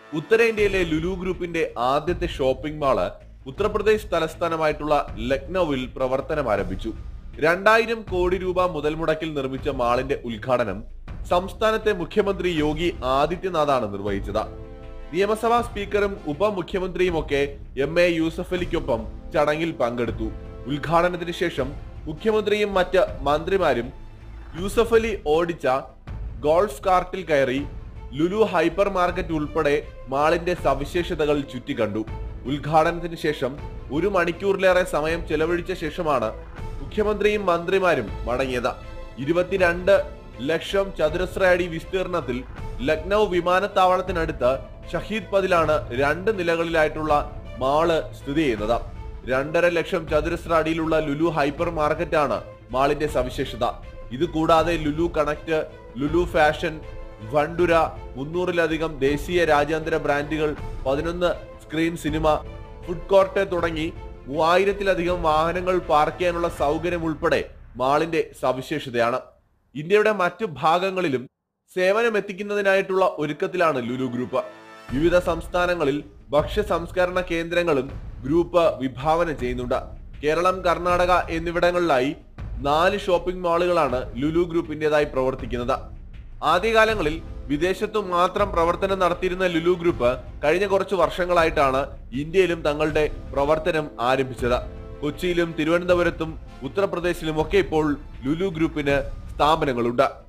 ഉത്തരേന്ത്യയിലെ ലുലു ഗ്രൂപ്പിന്റെ ആദ്യത്തെ ഷോപ്പിംഗ് മാള് ഉത്തർപ്രദേശ് തലസ്ഥാനമായിട്ടുള്ള ലക്നൌവിൽ പ്രവർത്തനം ആരംഭിച്ചു രണ്ടായിരം കോടി രൂപ മുതൽ മുടക്കിൽ നിർമ്മിച്ച മാളിന്റെ ഉദ്ഘാടനം സംസ്ഥാനത്തെ മുഖ്യമന്ത്രി യോഗി ആദിത്യനാഥാണ് നിർവഹിച്ചത് നിയമസഭാ സ്പീക്കറും ഉപമുഖ്യമന്ത്രിയുമൊക്കെ എം എ യൂസഫ് അലിക്കൊപ്പം ചടങ്ങിൽ പങ്കെടുത്തു ഉദ്ഘാടനത്തിന് ശേഷം മുഖ്യമന്ത്രിയും മറ്റ് മന്ത്രിമാരും യൂസഫ് അലി ഓടിച്ച ഗോൾഫ് കാർട്ടിൽ കയറി ലുലു ഹൈപ്പർ മാർക്കറ്റ് ഉൾപ്പെടെ മാളിന്റെ സവിശേഷതകൾ ചുറ്റിക്കണ്ടു ഉദ്ഘാടനത്തിന് ശേഷം ഒരു മണിക്കൂറിലേറെ സമയം ചെലവഴിച്ച ശേഷമാണ് മുഖ്യമന്ത്രിയും മന്ത്രിമാരും മടങ്ങിയത് ഇരുപത്തിരണ്ട് ലക്ഷം ചതുരശ്ര അടി വിസ്തീർണത്തിൽ ലക്നൗ വിമാനത്താവളത്തിനടുത്ത് ഷഹീദ് പതിലാണ് രണ്ട് നിലകളിലായിട്ടുള്ള മാള് സ്ഥിതി ചെയ്യുന്നത് രണ്ടര ലക്ഷം ചതുരശ്ര അടിയിലുള്ള ലുലു ഹൈപ്പർ മാർക്കറ്റാണ് മാളിന്റെ സവിശേഷത ഇത് കൂടാതെ ലുലു കണക്ട് ലുലു ഫാഷൻ വണ്ടുര മുന്നൂറിലധികം ദേശീയ രാജ്യാന്തര ബ്രാൻഡുകൾ പതിനൊന്ന് സ്ക്രീൻ സിനിമ ഫുഡ് കോർട്ട് തുടങ്ങി മൂവായിരത്തിലധികം വാഹനങ്ങൾ പാർക്ക് ചെയ്യാനുള്ള സൗകര്യം ഉൾപ്പെടെ മാളിന്റെ സവിശേഷതയാണ് ഇന്ത്യയുടെ മറ്റു ഭാഗങ്ങളിലും സേവനം എത്തിക്കുന്നതിനായിട്ടുള്ള ഒരുക്കത്തിലാണ് ലുലു ഗ്രൂപ്പ് വിവിധ സംസ്ഥാനങ്ങളിൽ ഭക്ഷ്യ സംസ്കരണ കേന്ദ്രങ്ങളും ഗ്രൂപ്പ് വിഭാവനം ചെയ്യുന്നുണ്ട് കേരളം കർണാടക എന്നിവിടങ്ങളിലായി നാല് ഷോപ്പിംഗ് മാളുകളാണ് ലുലു ഗ്രൂപ്പിന്റേതായി പ്രവർത്തിക്കുന്നത് ആദ്യകാലങ്ങളിൽ വിദേശത്തു മാത്രം പ്രവർത്തനം നടത്തിയിരുന്ന ലുലു ഗ്രൂപ്പ് കഴിഞ്ഞ കുറച്ച് വർഷങ്ങളായിട്ടാണ് ഇന്ത്യയിലും തങ്ങളുടെ പ്രവർത്തനം ആരംഭിച്ചത് കൊച്ചിയിലും തിരുവനന്തപുരത്തും ഉത്തർപ്രദേശിലും ഒക്കെ ഇപ്പോൾ ലുലു ഗ്രൂപ്പിന് സ്ഥാപനങ്ങളുണ്ട്